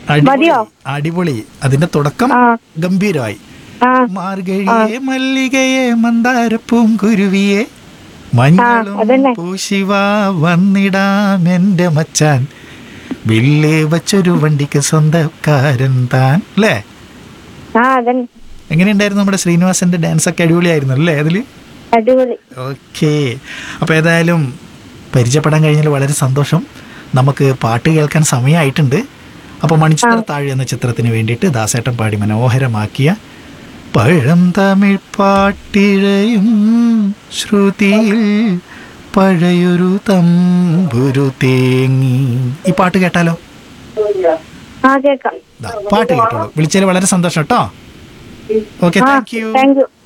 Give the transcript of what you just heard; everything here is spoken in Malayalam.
അടിപൊളി മതിയോ? അടിപൊളി അതിന്റെ തുടക്കം ആ ഗംഭീരമായി ആ മാർഗഴിയെ മല്ലികയെ മന്ദാരപ്പൂങ്കുരുവിയെ മഞ്ഞളും അതന്നെ. പൂശിവ വന്നിടാം എന്റെ മച്ചാൻ വില്ലേ വച്ചൊരു വണ്ടിക്ക് സ്വന്തക്കാരൻ താൻ അല്ലേ ആ അതന്നെ എങ്ങനെയുണ്ടായിരുന്നു നമ്മുടെ ശ്രീനിവാസന്റെ ഡാൻസ് ഒക്കെ അടിപൊളിയായിരുന്നു അല്ലേ അതില് അടിപൊളി ഓക്കെ അപ്പോൾ ഏതായാലും പരിചയപ്പെടാൻ കഴിഞ്ഞതിൽ വളരെ സന്തോഷം നമുക്ക് പാട്ട് കേൾക്കാൻ സമയമായിട്ടുണ്ട് അപ്പോൾ മണിച്ചിത്ര താഴെ എന്ന ചിത്രത്തിന് വേണ്ടിയിട്ട് ദാസേട്ടൻ പാടി മനോഹരമാക്കിയ പഴം തമിഴ് പാട്ടിഴയും ശ്രുതിയിൽ പഴയൊരു തമ്പുരു തേങ്ങി ഈ പാട്ട് കേട്ടാലോ ആ കേക്കാം ദാ, പാട്ട് കേട്ടോളൂ വിളിച്ചതിൽ വളരെ സന്തോഷം കേട്ടോ ഓക്കെ ആ താങ്ക് യു താങ്ക് യു